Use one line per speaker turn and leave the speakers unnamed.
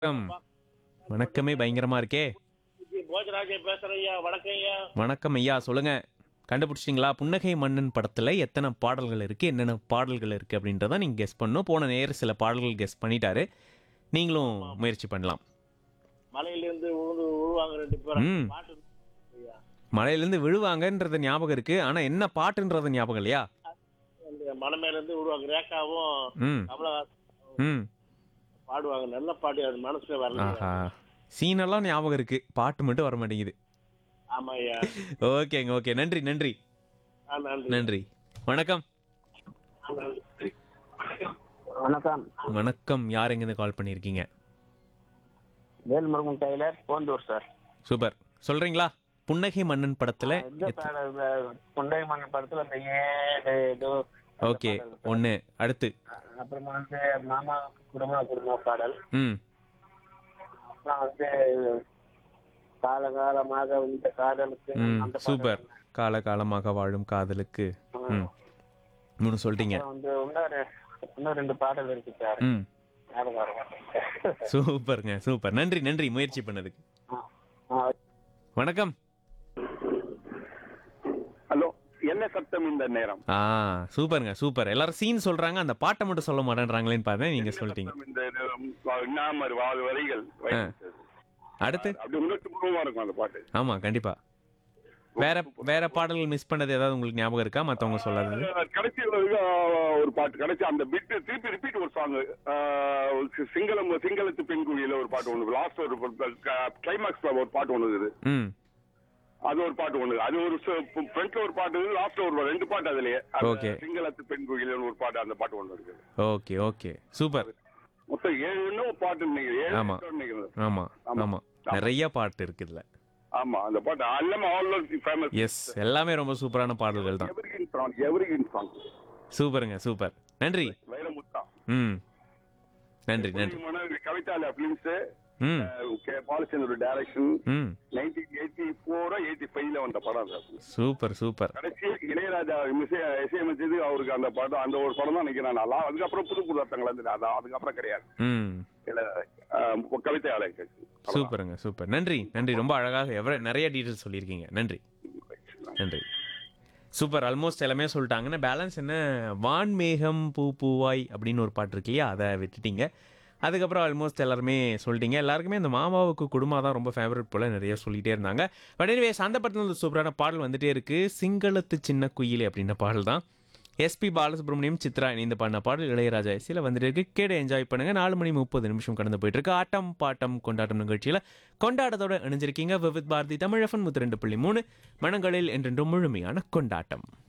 வணக்கம் வணக்கமே பயங்கரமா இருக்கே
போஜராஜே பேசுறேன் ஐயா வணக்கம் ஐயா
வணக்கம் ஐயா சொல்லுங்க கண்டுபிடிச்சிங்களா புன்னகை மன்னன் படத்துல எத்தனை பாடல்கள் இருக்கு என்னென்ன பாடல்கள் இருக்கு அப்படின்றத நீங்க கெஸ் பண்ணணும் போன நேர் சில பாடல்கள் கெஸ் பண்ணிட்டாரு நீங்களும் முயற்சி பண்ணலாம்
மலையிலிருந்து உழுந்து உழுவாங்க ரெண்டு பேரும்
ம்.
பாட்டு ஐயா
மலையிலேருந்து விழுவாங்கன்றது ஞாபகம் இருக்கு ஆனா என்ன பாட்டுன்றது ஞாபகம் இல்லையா
அந்த மலை மேல இருந்து விழுவாங்க ரேகாவும்
ம்
கமலஹாசன்
ம்
பாடுவாங்க நல்ல பாட்டு அது மனசுல வரல
ஆஹா சீனெல்லாம் ஞாபகம் இருக்கு பாட்டு மட்டும் வர மாட்டேங்குது
ஆமா ஐயா
ஓகேங்க ஓகே நன்றி நன்றி
ஆ, நன்றி
நன்றி வணக்கம்
வணக்கம்
வணக்கம் யார் எங்கேருந்து கால் பண்ணியிருக்கீங்க
Velmurugan tailor Pondur sir
super சொல்றீங்களா புன்னகை மன்னன் படத்துல
இந்த பாடல் இந்த குண்டை மன்னன் படத்துல இந்த ஏழு ஏதோ அந்த
ஓகே
பாடல்.
ஒன்று அடுத்து
அப்புறமா வந்து மாமா குடும்ப குடும்ப பாடல்
ம்
அப்புறம் வந்து காலகாலமாக இந்த காதலுக்கு
ம்
அந்த பாடல்.
சூப்பர் காலகாலமாக வாழும் காதலுக்கு ம் மூணு சொல்லிட்டீங்க
அப்புறம் வந்து இன்னொரு இன்னும் ரெண்டு பாடல் இருக்கு சார்
ம்
ஞாபகம் வர மாட்டேங்குது.
சூப்பருங்க சூப்பர் நன்றி நன்றி முயற்சி பண்ணதுக்கு
ஆ, ஆ,
வணக்கம்
ஹலோ என்ன சத்தம் இந்த நேரம்
ஆ சூப்பருங்க சூப்பர் எல்லாரும் சீன் சொல்றாங்க அந்த பாட்டை மட்டும் சொல்ல மாட்டேன்றாங்களேன்னு பார்த்தேன் நீங்க சொல்லிட்டீங்க
சத்தம் இந்த நேரம், இன்னாமர் வாழ் வரிகள்
அடுத்து
அப்படி உணர்ச்சி பூர்வமா இருக்கும் அந்த பாட்டு
ஆமா கண்டிப்பா வேற வேற பாடல்கள் மிஸ் பண்ணது ஏதாவது உங்களுக்கு ஞாபகம் இருக்கா மத்தவங்க சொல்லாதது
கடைசி ஒரு, ஆஹ், ஒரு பாட்டு கடைசி அந்த பிட் திருப்பி ரிப்பீட் ஒரு சாங் சிங்களம் சிங்களத்து பெண்குழியில ஒரு பாட்டு ஒண்ணு லாஸ்ட் ஒரு கிளைமாக்ஸ்ல ஒரு பாட்டு ஒண்ணு இருக்குது
ம்
அது ஒரு பாட்டு ஒண்ணு அது ஒரு ஃப்ரண்ட்ல ஒரு பாட்டு லாஸ்ட்ல ஒரு ரெண்டு பாட்டு அதுலயே அந்த
Okay.
சிங்களத்து பெண்குழியில ஒரு பாட்டு அந்த பாட்டு ஒண்ணு இருக்குது
ஓகே ஓகே சூப்பர்
மொத்தம் ஏழு இன்னும் பாட்டு நினைக்கிறேன் ஏழு
ஆமா.
பாட்டு நினைக்கிறேன்
ஆமா
ஆமா.
ஆமா நிறைய பாட்டு இருக்கு இதுல
ஆமா அந்த பாட்டு அல்லம் ஆல் ஃபேமஸ்
எஸ் எல்லாமே ரொம்ப சூப்பரான பாடல்கள் தான்
எவரிகின் சாங் எவரிகின் சாங்
சூப்பருங்க சூப்பர் நன்றி
வைரமுத்தா
ம் நன்றி நன்றி
முக்கியமான கவிதால பிலிம்ஸ்
ம்
பாலச்சந்திர டைரக்ஷன்
ம்
நைன்டீன் எயிட்டி ஃபோரோ எயிட்டி ஃபைவ்ல வந்த படம் அது
சூப்பர் சூப்பர்
கடைசி இளையராஜா இசை இசையமைச்சது அவருக்கு அந்த படம் அந்த ஒரு படம் தான் நினைக்கிறேன் நல்லா அதுக்கப்புறம் புது புது அர்த்தங்கள் வந்து அதான் அதுக்கப்புறம் கிடையாது
ம்
இல்ல, ஆஹ், கவிதை ஆலய
சூப்பருங்க சூப்பர் நன்றி நன்றி ரொம்ப அழகாக எவ்வளோ நிறைய டீட்டெயில்ஸ் சொல்லியிருக்கீங்க நன்றி நன்றி சூப்பர் ஆல்மோஸ்ட் எல்லாமே சொல்லிட்டாங்கன்னா பேலன்ஸ் என்ன வான்மேகம் பூ பூவாய் அப்படின்னு ஒரு பாட்டு இருக்கு இல்லையா அதை விட்டுட்டீங்க அதுக்கப்புறம் ஆல்மோஸ்ட் எல்லாருமே சொல்லிட்டீங்க எல்லாருக்குமே இந்த மாமாவுக்கு குடும்பம் தான் ரொம்ப ஃபேவரட் போல் நிறைய சொல்லிட்டே இருந்தாங்க பட் எனிவேஸ் அந்த படத்தில் ஒரு சூப்பரான பாடல் வந்துட்டே இருக்கு சிங்களத்து சின்ன குயிலே அப்படின்ற பாடல் தான் எஸ்பி பாலசுப்ரமணியம் சித்ரா இணைந்து பாடின பாடல் இளையராஜா இசையில் வந்துட்டு இருக்கு கேட என்ஜாய் பண்ணுங்க நாலு மணி முப்பது நிமிஷம் கடந்து போயிட்டு இருக்கு ஆட்டம் பாட்டம் கொண்டாட்டம் நிகழ்ச்சியில் கொண்டாட்டத்தோட இணைஞ்சிருக்கீங்க விவித் பாரதி தமிழ் எஃப்எம் முத்து ரெண்டு புள்ளி மூணு மனங்களில் என்றென்றும் முழுமையான கொண்டாட்டம்